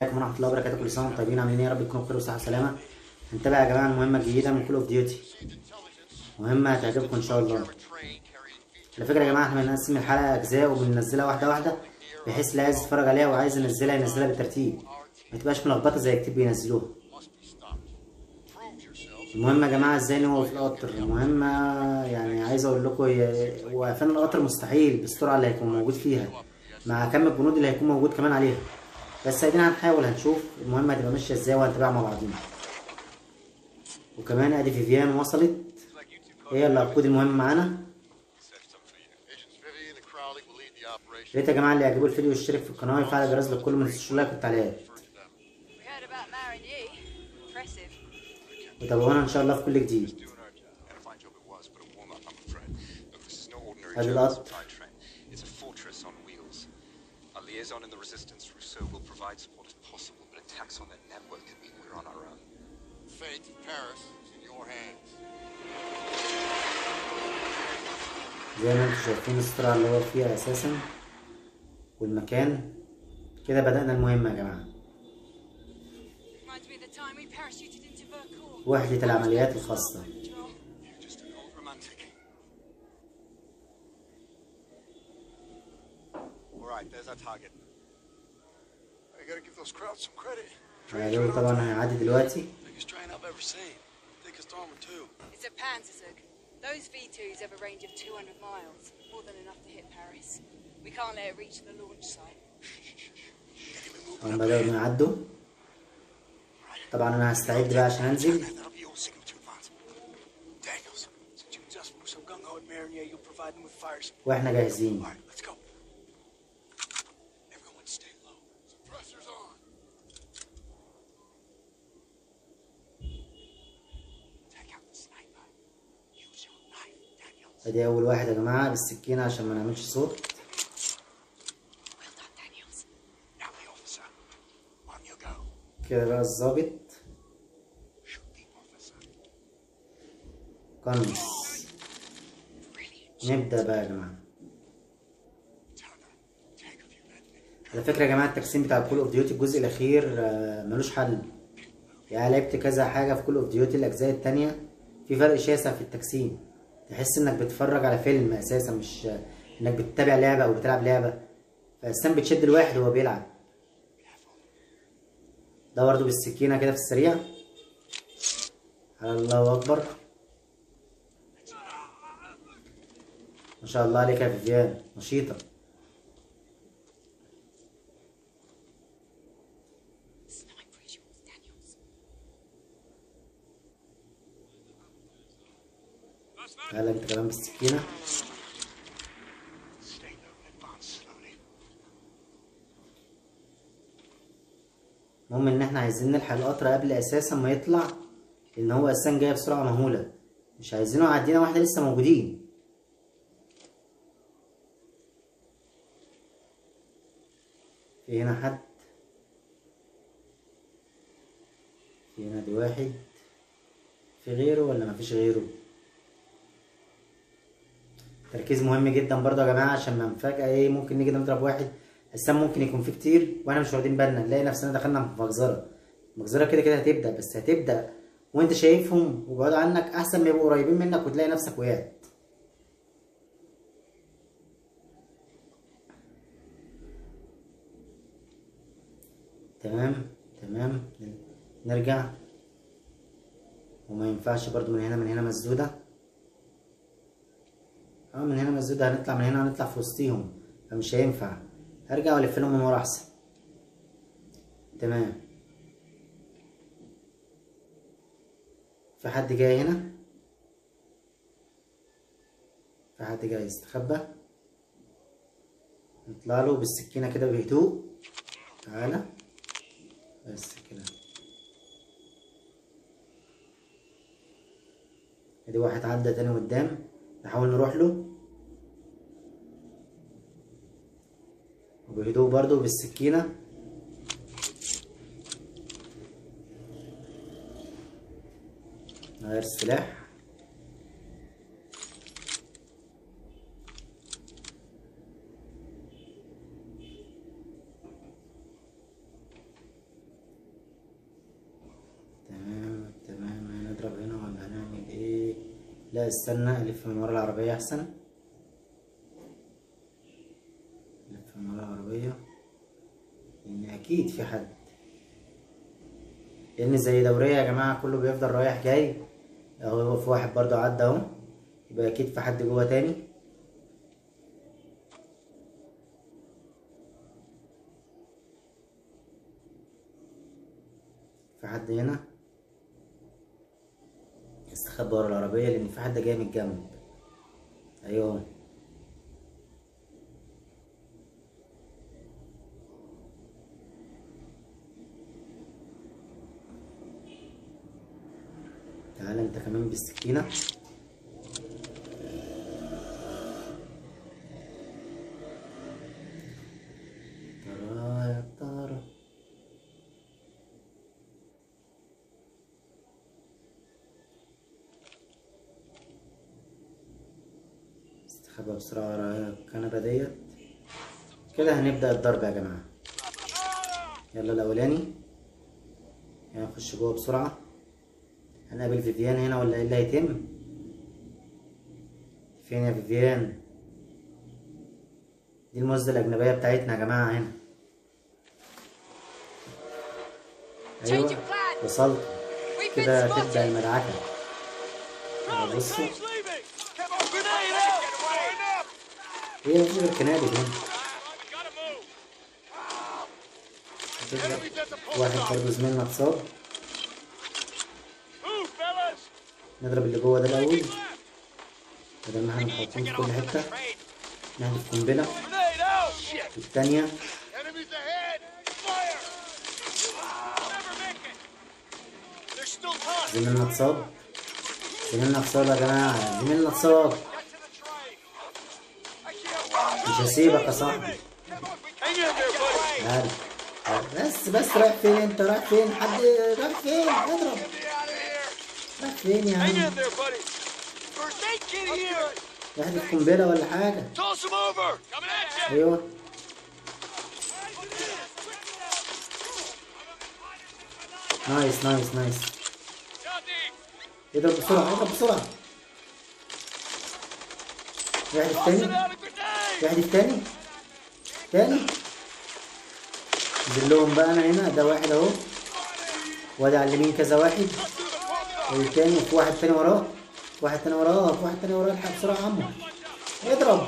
عليكم ورحمه الله وبركاته كل سنه وانتم طيبين عاملين ايه يا رب تكونوا بخير وصحه وسلامه هنتابع يا جماعه المهمه الجديده من كول اوف ديوتي مهمه هتعجبكم ان شاء الله على فكره يا جماعه احنا بنقسم الحلقه اجزاء وبننزلها واحده واحده بحيث اللي عايز يتفرج عليها وعايز ينزلها ينزلها بالترتيب ما تبقاش ملخبطه زي كتير بينزلوها المهم يا جماعه ازاي نوقف القطر المهمه يعني عايز اقول لكم هي- وقفان القطر مستحيل بالسرعه اللي هيكون موجود فيها مع كم الجنود اللي هيكون موجود كمان عليها بس ادينا هنحاول هنشوف المهمه هتبقى ماشيه ازاي وهنتابعها مع بعضينا وكمان ادي فيفيان وصلت هي اللي هتقود المهم معانا Agents Vivian and Crowley will lead the operation. يا ريت يا جماعه اللي يعجبه الفيديو يشترك في القناه ويفعل الجرس للكل ما تنسوش اللايك والتعليقات We heard about Marigny. Impressive. وتابعونا ان شاء الله في كل جديد doing our job. And a fine job it was, but a warm up, I'm afraid. Look, this is no ordinary Had a German lot. supply train. It's a fortress on wheels. Our liaison in the resistance, Rousseau, will provide support if possible, but attacks on their network could mean we're on our own. Fate of Paris is in your hands. زي ما انتم شايفين السرعه اللي هو فيها اساسا والمكان كده بدأنا المهمة يا جماعة Reminds me of the time we parachuted into Vercors. وحدة العمليات الخاصة You're just an old romantic. All right, there's our target. I gotta give those crowds some credit. هيعجبه طبعا هيعدي دلوقتي Biggest train I've ever seen. Thickest armor too. It's a Panzerzug. Those V2s have a range of 200 miles, more than enough to hit Paris. We can't let it reach the launch site. هم بدأوا إنه يعدوا طبعا أنا هستعد بقى عشان أنزل That'll be your signal to advance. Daniels, since you just were so gung ho at Marigny, you'll provide them with fire support. وإحنا جاهزين All right, let's go. Everyone stay low. Suppressors on. Take out the sniper. Use your knife, Daniels. أدي أول واحد يا جماعة بالسكينة عشان ما نعملش صوت Well done, Daniels. Now the officer. On you go. كده بقى الظابط Shoot the officer. قنص Brilliant. نبدأ بقى يا جماعة Turner, take a few men. على فكرة يا جماعة التقسيم بتاع كول اوف ديوتي الجزء الأخير آه، ملوش حل يعني لعبت كذا حاجة في كول اوف ديوتي الأجزاء التانية في فرق شاسع في التقسيم تحس إنك بتتفرج على فيلم أساسا مش آه، إنك بتتابع لعبة أو بتلعب لعبة فأساسا بتشد الواحد وهو بيلعب ده برضه بالسكينة كده في السريع على الله أكبر ما شاء الله عليك يا فيفيان نشيطة Sniper is yours, Daniels. تعالى انت كمان بالسكينة Stay low and advance slowly. المهم ان احنا عايزين نلحق القطر قبل اساسا ما يطلع لان هو اساسا جاي بسرعة مهولة مش عايزينه يعدينا واحنا لسه موجودين في هنا حد في هنا دي واحد في غيره ولا مفيش غيره تركيز مهم جدا برضه يا جماعه عشان ما فجاه ايه ممكن نيجي نضرب واحد اساسا ممكن يكون فيه كتير واحنا مش واخدين بالنا نلاقي نفسنا دخلنا في مجزره المجزره كده كده هتبدا بس هتبدا وانت شايفهم وبعدوا عنك احسن ما يبقوا قريبين منك وتلاقي نفسك وقعت تمام تمام نرجع وما ينفعش برضو من هنا من هنا مسدودة اه من هنا مسدودة هنطلع من هنا هنطلع في وسطيهم فمش هينفع هرجع والف لهم من ورا احسن تمام في حد جاي هنا في حد جاي يستخبى نطلع له بالسكينة كده بهدوء تعالى بس كده ادي واحد عدى تاني قدام نحاول نروح له وبهدوء برضو بالسكينة نغير السلاح تمام تمام هنضرب هنا ولا هنعمل ايه لا استنى الف من ورا العربية احسن الف من ورا العربية لان اكيد في حد لان زي دورية يا جماعة كله بيفضل رايح جاي اهو في واحد برضو عدى اهو يبقى اكيد في حد جوه تاني في حد هنا استخبى ورا العربية لأن في حد جاي من الجنب أيوه تعالى انت كمان بالسكينة ترى يا ترى استخبى بسرعة ورا الكنبة ديت كده هنبدأ الضرب يا جماعة يلا الأولاني هنخش جوه بسرعة هنقابل فيفيان هنا ولا ايه اللي هيتم فين يا فيفيان دي الموزة الأجنبية بتاعتنا يا جماعة هنا Change أيوة of plan. وصلت We've كده been تبدأ spotted. المدعكة يلا بصوا leaving! Come on, grenade out! Enough! ايه مفيش غير كنادي هنا Gotta move! هتبدأ Enemies at the post واحد office. برضه زميلنا اتصاب Move, fellas! نضرب اللي جوه ده الأول Left! بدل ما احنا محوطين في كل حتة train! نحذف قنبلة Grenade out! Shit! التانية Enemies ahead. Fire! Never make it! There's still time! زميلنا اتصاب زميلنا اتصاب يا جماعة زميلنا اتصاب Get to the train! I can't wait! مش هسيبك يا صاحبي Hang in there, buddy! تعال تعال. بس بس رايح فين انت رايح فين حد رايح فين اضرب Get me out of here! رايح فين يا Hang عم in there, buddy! First aid kit here! يحدف قنبلة ولا حاجة Toss him over! Coming at you! ايوه نايس نايس نايس Johnny! اضرب بسرعة اضرب بسرعة يحدف Toss it تاني out a grenade! يحدف تاني تاني دلهم بقى انا هنا ده واحد اهو وادي على اليمين كذا واحد والتاني وفي واحد تاني وراه في واحد تاني وراه في واحد تاني وراه الحق بسرعة يا عمو اضرب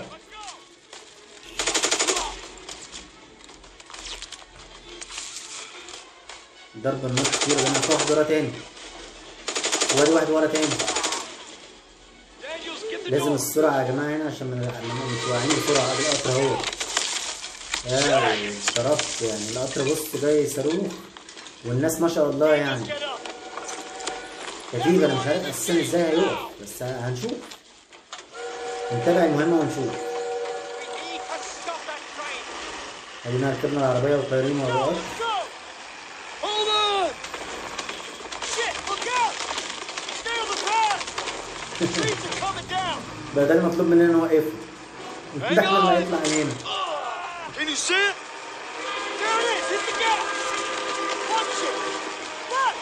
ضرب النار كتير لما في واحد ورا تاني وادي واحد ورا تاني Daniels, get the لازم door! السرعة يا جماعة هنا عشان ما ما- مش واعيين بسرعة قبل القطر اهو يا شرفت يعني القطر بص جاي صاروخ والناس ما شاء الله يعني Get up! كتيب انا مش عارف اساسا ازاي هيقف بس هنشوف نتابع المهمة ونشوف We need to stop that train! ادينا ركبنا العربية وطايرين ورا القطر Go! Hold on! Shit! Look out! Stay on the path! Trees are coming down! بقى ده المطلوب مننا نوقفه ده احنا اللي هيطلع علينا Can you see it? There it is! Hit the gas! Watch it! Right!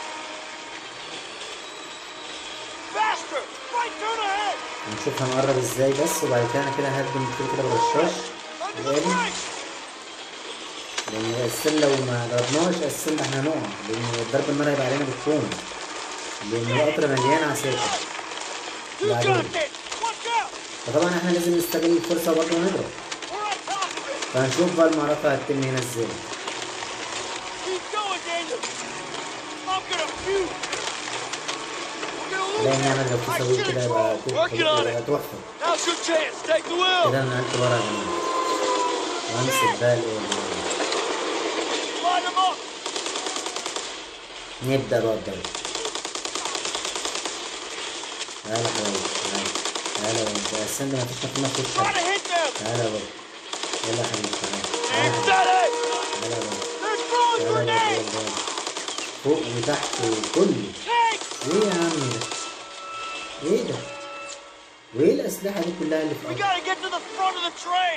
Faster! Right turn ahead! هنشوف هنقرب ازاي بس وبعد كده انا كده ههدم كده كده بالرشاش Under the الآلي brakes! لان السن لو ما ضربناش السن احنا هنقع لان ضرب النار هيبقى علينا بالكوم لان القطر مليان عساكر You بعدين. got this! Watch out! فطبعا احنا لازم نستغل الفرصه برضه ونضرب We're on top of it! فهنشوف بقى المعركه هتتم هنا ازاي Keep going, Daniel! I'm gonna fuse! We're gonna lose لا نعمل لو في I سويت should كده have يبقى drove! Working on يبقى it! تحفه Now's your chance! Take the wheel! كده انا نقلت ورا يا جماعه وامسك بقى ال- Line them up! نبدا بقى الضرب تعالى حبايبي تعالى تعالى يا انت السن ما فيش مكان في Try to وشك hit them! تعالى بقى يلا يا حبيبي تعالى And تعالى steady! تعالى بقى They're throwing تعالى بقى grenades! تعالى بقى. فوق وتحت وكله Tanks! ايه يا عم ده ايه ده وايه الاسلحه دي كلها اللي في We الارض gotta get to the front of the train!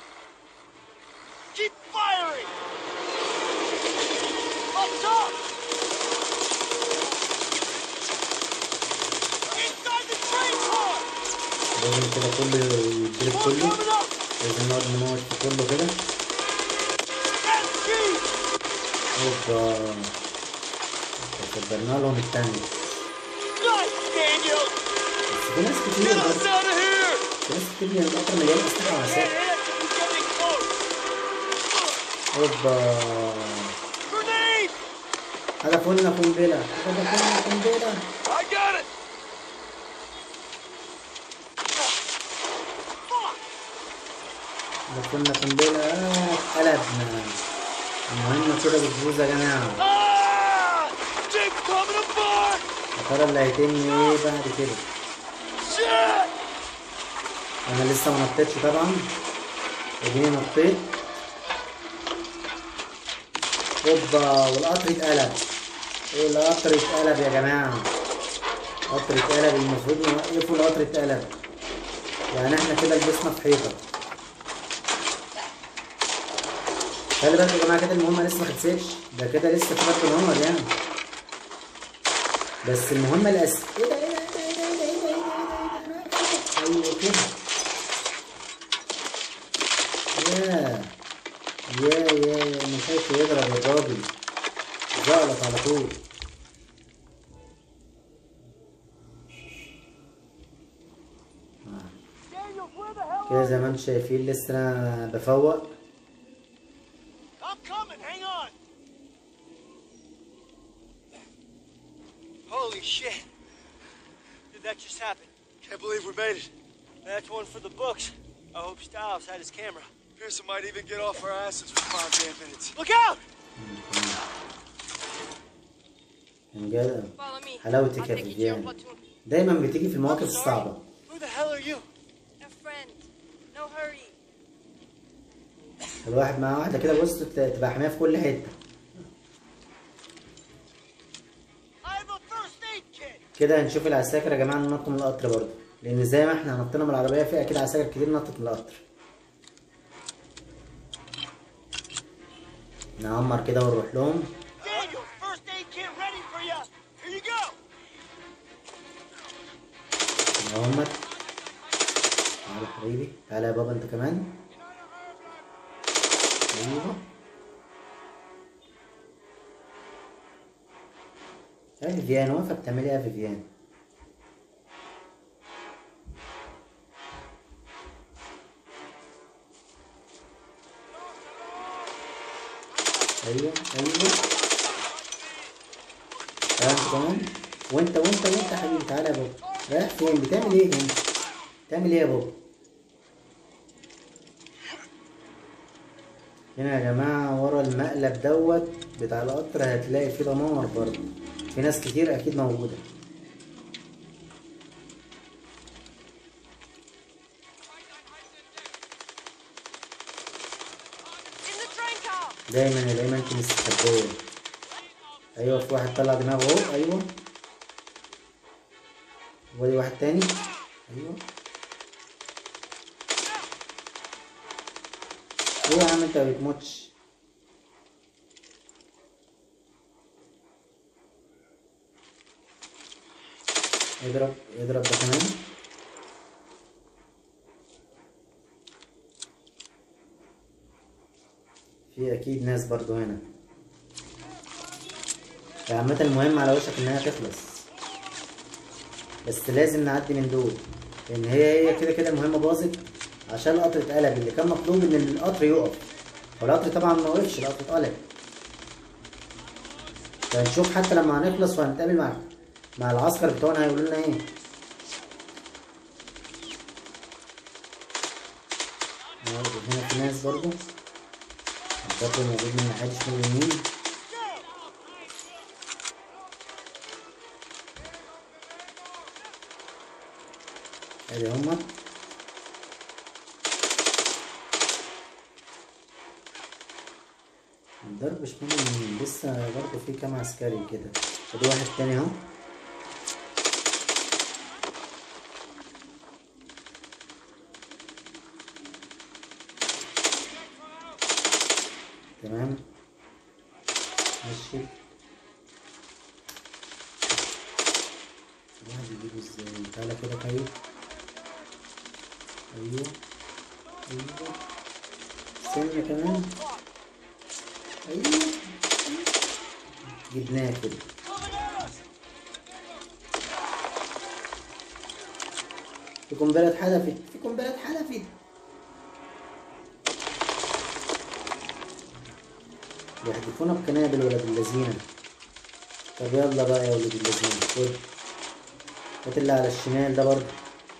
Keep firing! Up top! لازم كده كله يتضرب More كله coming up! لازم نقعد نموت في كله كده That's speed! اوبا صدرنا لهم التاني Nice, Daniel! بس في ناس كتير Get us برضه out of here! في ناس كتير من القطر مليان اسلحه Can't وعساكر hit till we're getting close! اوبا Grenade! هدفنا قنبله هدفنا قنبله I got it! Fuck! هدفنا قنبله آه قلبنا المهم كده بتبوظ يا جماعه Ah! Things coming apart! يا ترى اللي هيتم ايه بعد كده Shit! انا لسه ما نطيتش طبعا اديني نطيت اوبا والقطر اتقلب القطر اتقلب يا جماعه القطر اتقلب المفروض نوقفوا القطر اتقلب يعني احنا كده لبسنا في حيطه خلي بالكوا يا جماعه كده المهمه لسه ما خلصتش ده كده لسه في خط النمر يعني بس المهمه الاساسيه ايه ده ايه ده ايه ده ايه ده ايه ده ايه ده ايه ده ايوه كده يا يا يا يا من حيث يضرب الراجل زقلط على طول Daniel, where the hell كده are زي ما انتم شايفين لسه انا بفوق I'm coming, hang on! Holy shit! Did that just happen? Can't believe we made it. That's one for the books. I hope Styles had his camera. Pearson might even get off our asses for five damn minutes. Look out! من جد Follow me. حلاوتك I'll يا take you to your فيفيان platoon. دايما بتيجي في I'm المواقف sorry. الصعبة Who the hell are you? A friend. No hurry. الواحد مع واحدة كده بص ت- تبقى حماية في كل حتة I have a first aid kit! كده هنشوف العساكر يا جماعة ننط من القطر برضه لأن زي ما احنا نطينا من العربية في أكيد عساكر كتير نطت من القطر نعمر كده ونروح لهم Daniel, first aid kit ready for you! Here you go! نعمر تعالى يا حبيبي تعالى يا بابا انت كمان ايوه يا فيفيان واقفة بتعملي ايه يا فيفيان ايوه ايوه تعالى انت كمان وانت وانت وانت يا حبيبي تعالى يا بابا رايح فين بتعمل ايه هنا بتعمل ايه يا بابا هنا يا جماعة ورا المقلب دوت بتاع القطر هتلاقي فيه دمار برضه في ناس كتير أكيد موجودة In the train car. دايما يا دايما انت مستخبية أيوة في واحد طلع دماغه أهو أيوة ودي واحد تاني أيوة ايه يا عم انت ما بتموتش اضرب اضرب ده كمان في اكيد ناس برضو هنا عامة المهم على وشك انها تخلص بس لازم نعدي من دول لان هي هي كده كده المهمة باظت عشان القطر اتقلب اللي كان مطلوب ان القطر يقف والقطر طبعا ما وقفش القطر اتقلب فهنشوف حتى لما هنخلص وهنتقابل مع مع العسكر بتوعنا هيقولوا لنا ايه برضه هنا في ناس برضه الشكل موجود من ناحية شمال اليمين ادي هما الضرب شمال اليمين لسه برضه في كام عسكري كده ادي واحد تاني اهو تمام ماشي الواحد يجيبه ازاي تعالى كده طيب ايوه ايوه سنة كمان ايوه جبناه كده في قنبلة اتحدفت في قنبلة اتحدفت بيحدفونا بقنابل ولاد اللذينة طب يلا بقى يا ولاد اللذينة خد هات اللي على الشمال ده برضه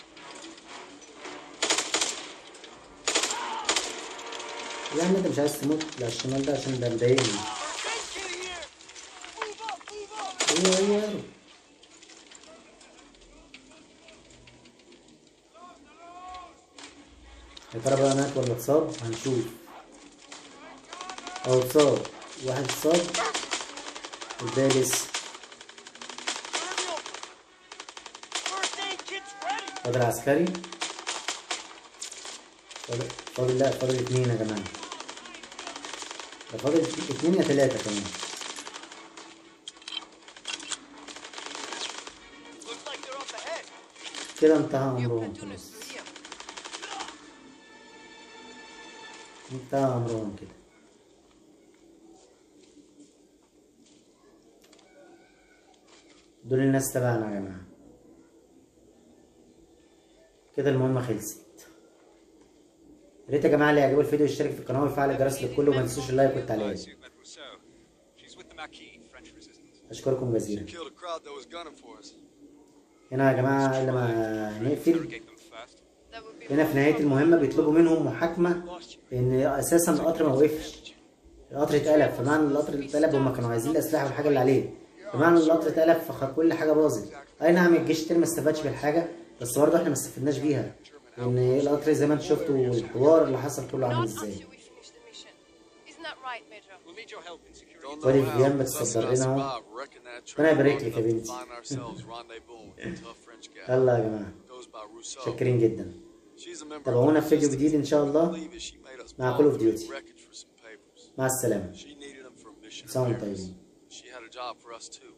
يا عم انت مش عايز تموت اللي على الشمال ده عشان ده مضايقني ايوه ايوه ايوه يا ترى بقى مات ولا اتصاب هنشوف او اتصاب واحد اتصاب والباقي لسه First aid kit's ready. فاضل عسكري فاضل فاضل لا فاضل اتنين يا جماعة ده فاضل اتنين يا تلاتة كمان Looks like they're up ahead. كده انتهى Your أمرهم platoon is خلاص through here. انتهى أمرهم كده دول الناس تبعنا يا جماعة كده المهمة خلصت يا ريت يا جماعة اللي يعجبه الفيديو يشترك في القناة ويفعل الجرس للكل وما تنسوش اللايك والتعليق Advise you met Rousseau. She's with the Maquis, French resistance. أشكركم جزيلا Killed a crowd that was gunning for us. هنا يا جماعة قبل ما نقفل Interrogate them first. That would be هنا في نهاية المهمة بيطلبوا منهم محاكمة لأن أساسا القطر ما وقفش القطر اتقلب فمعنى القطر اتقلب هما كانوا عايزين الأسلحة والحاجة اللي عليه بمعنى القطر اتقلب فكل حاجة باظت أي نعم الجيش التاني ما استفادش بالحاجة بس برضه احنا ما استفدناش بيها لأن القطر زي ما انتوا شفتوا الحوار اللي حصل كله عامل not ازاي after we finish the mission. Isn't that right, Major? We'll need your help in securing Don't وادي know how, الفيام but us بتصدر that لنا اهو survived reckon that ربنا train يبارك long لك يا enough to بنتي. find ourselves rendezvousing with a tough French guy. يلا يا جماعة Goes by Rousseau. شاكرين جدا She's a member of تابعونا the في فيديو resistance. جديد إن شاء الله Believe it, she made us مع buy Call of through Duty. wreckage for some papers. مع السلامة She needed them for a mission in سلام Paris. طيبين She had a job for us too.